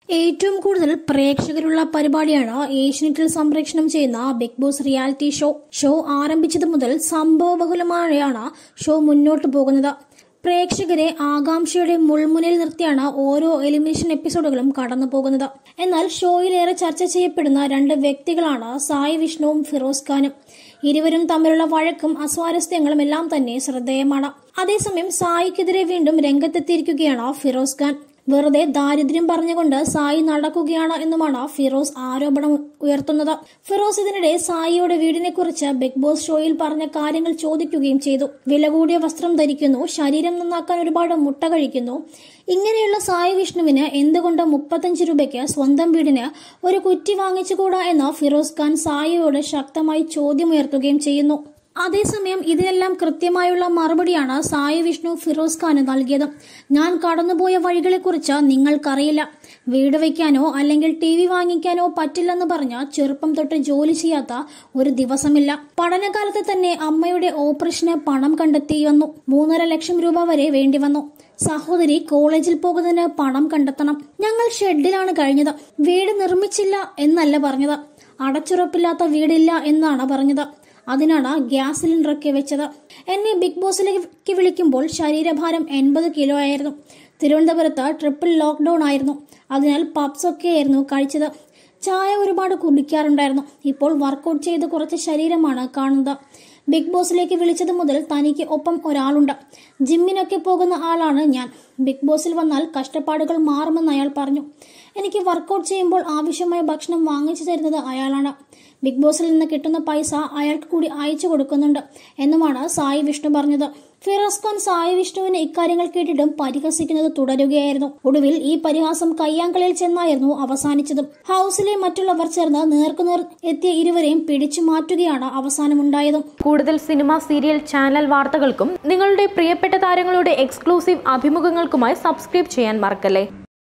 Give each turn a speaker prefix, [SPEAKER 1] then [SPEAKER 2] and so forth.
[SPEAKER 1] ഏറ്റവും കൂടുതൽ പ്രേക്ഷകരുള്ള പരിപാടിയാണ് ഏഷ്യനെറ്റിൽ സംപ്രേഷണം ചെയ്യുന്ന Big Boss reality show show ആരംഭിച്ചത് മുതൽ സംഭവബഹുലമായാണ് ഷോ മുന്നോട്ട് പോകുന്നത് പ്രേക്ഷകരെ ആകാംക്ഷയുടെ മുൾമുനയിൽ നിർത്തിയാണ് ഓരോ എലിമിനേഷൻ എപ്പിസോഡുകളും കടന്നു പോകുന്നത് എന്നാൽ ഷോയിലേറെ ചർച്ച ചെയ്യപ്പെടുന്ന രണ്ട് വ്യക്തികളാണ് സായി വിഷ്ണുവും ഫിറോസ് ഖാനും ഇരുവരും തമ്മിലുള്ള വഴക്കും അസ്വാരസ്യങ്ങളും എല്ലാം തന്നെ ശ്രദ്ധേയമാണ് അതേസമയം സായിക്കെതിരെ വീണ്ടും രംഗത്തെത്തിയിരിക്കുകയാണ് ഫിറോസ് ഖാൻ വെറുതെ ദാരിദ്ര്യം പറഞ്ഞുകൊണ്ട് സായി നടക്കുകയാണ് എന്നുമാണ് ഫിറോസ് ആരോപണം ഉയർത്തുന്നത് ഫിറോസ് ഇതിനിടെ സായിയുടെ വീടിനെ കുറിച്ച് ബിഗ് ബോസ് ഷോയിൽ പറഞ്ഞ കാര്യങ്ങൾ ചോദിക്കുകയും ചെയ്തു വില കൂടിയ വസ്ത്രം ധരിക്കുന്നു ശരീരം നന്നാക്കാൻ ഒരുപാട് മുട്ട കഴിക്കുന്നു ഇങ്ങനെയുള്ള സായി വിഷ്ണുവിന് എന്തുകൊണ്ട് മുപ്പത്തഞ്ച് രൂപയ്ക്ക് സ്വന്തം വീടിന് ഒരു കുറ്റി വാങ്ങിച്ചുകൂടാ എന്ന് ഫിറോസ് ഖാൻ സായിയോട് ശക്തമായി ചോദ്യമുയർത്തുകയും ചെയ്യുന്നു അതേസമയം ഇതിനെല്ലാം കൃത്യമായുള്ള മറുപടിയാണ് സായി വിഷ്ണു ഫിറോസ് ഖാന് നൽകിയത് ഞാൻ കടന്നുപോയ വഴികളെക്കുറിച്ച് നിങ്ങൾക്കറിയില്ല വീട് വയ്ക്കാനോ അല്ലെങ്കിൽ ടി വി വാങ്ങിക്കാനോ പറ്റില്ലെന്ന് പറഞ്ഞ ചെറുപ്പം തൊട്ട് ജോലി ചെയ്യാത്ത ഒരു ദിവസമില്ല പഠനകാലത്ത് തന്നെ അമ്മയുടെ ഓപ്പറേഷന് പണം കണ്ടെത്തി വന്നു മൂന്നര ലക്ഷം രൂപ വരെ വേണ്ടി വന്നു സഹോദരി കോളേജിൽ പോകുന്നതിന് പണം കണ്ടെത്തണം ഞങ്ങൾ ഷെഡിലാണ് കഴിഞ്ഞത് വീട് നിർമ്മിച്ചില്ല എന്നല്ല പറഞ്ഞത് അടച്ചുറപ്പില്ലാത്ത വീടില്ല എന്നാണ് പറഞ്ഞത് അതിനാണ് ഗ്യാസ് സിലിണ്ടറൊക്കെ വെച്ചത് എന്നെ ബിഗ് ബോസിലേക്ക് വിളിക്കുമ്പോൾ ശരീരഭാരം എൺപത് കിലോ ആയിരുന്നു തിരുവനന്തപുരത്ത് ട്രിപ്പിൾ ലോക്ക്ഡൌൺ ആയിരുന്നു അതിനാൽ പബ്സൊക്കെ ആയിരുന്നു കഴിച്ചത് ചായ ഒരുപാട് കുടിക്കാറുണ്ടായിരുന്നു ഇപ്പോൾ വർക്കൗട്ട് ചെയ്ത് കുറച്ച് ശരീരമാണ് കാണുന്നത് ബിഗ് ബോസിലേക്ക് വിളിച്ചത് മുതൽ തനിക്ക് ഒപ്പം ഒരാളുണ്ട് ജിമ്മിനൊക്കെ പോകുന്ന ആളാണ് ഞാൻ ബിഗ് ബോസിൽ വന്നാൽ കഷ്ടപ്പാടുകൾ മാറുമെന്ന് അയാൾ പറഞ്ഞു എനിക്ക് വർക്കൗട്ട് ചെയ്യുമ്പോൾ ആവശ്യമായ ഭക്ഷണം വാങ്ങിച്ചു തരുന്നത് അയാളാണ് ബിഗ് ബോസിൽ നിന്ന് കിട്ടുന്ന പൈസ അയാൾക്ക് കൂടി അയച്ചു കൊടുക്കുന്നുണ്ട് എന്നുമാണ് സായി വിഷ്ണു പറഞ്ഞത് ഫിറോസ് ഖാൻ സായി വിഷ്ണുവിന് ഇക്കാര്യങ്ങൾ കേട്ടിട്ടും പരിഹസിക്കുന്നത് തുടരുകയായിരുന്നു ഒടുവിൽ ഈ പരിഹാസം കയ്യാങ്കളിയിൽ ചെന്നായിരുന്നു അവസാനിച്ചതും ഹൌസിലെ മറ്റുള്ളവർ ചേർന്ന് നേർക്കുനേർ എത്തിയ ഇരുവരെയും പിടിച്ചു മാറ്റുകയാണ് അവസാനമുണ്ടായതും
[SPEAKER 2] കൂടുതൽ സിനിമ സീരിയൽ ചാനൽ വാർത്തകൾക്കും നിങ്ങളുടെ പ്രിയപ്പെട്ട താരങ്ങളുടെ എക്സ്ക്ലൂസീവ് അഭിമുഖങ്ങൾക്കുമായി സബ്സ്ക്രൈബ് ചെയ്യാൻ മറക്കല്ലേ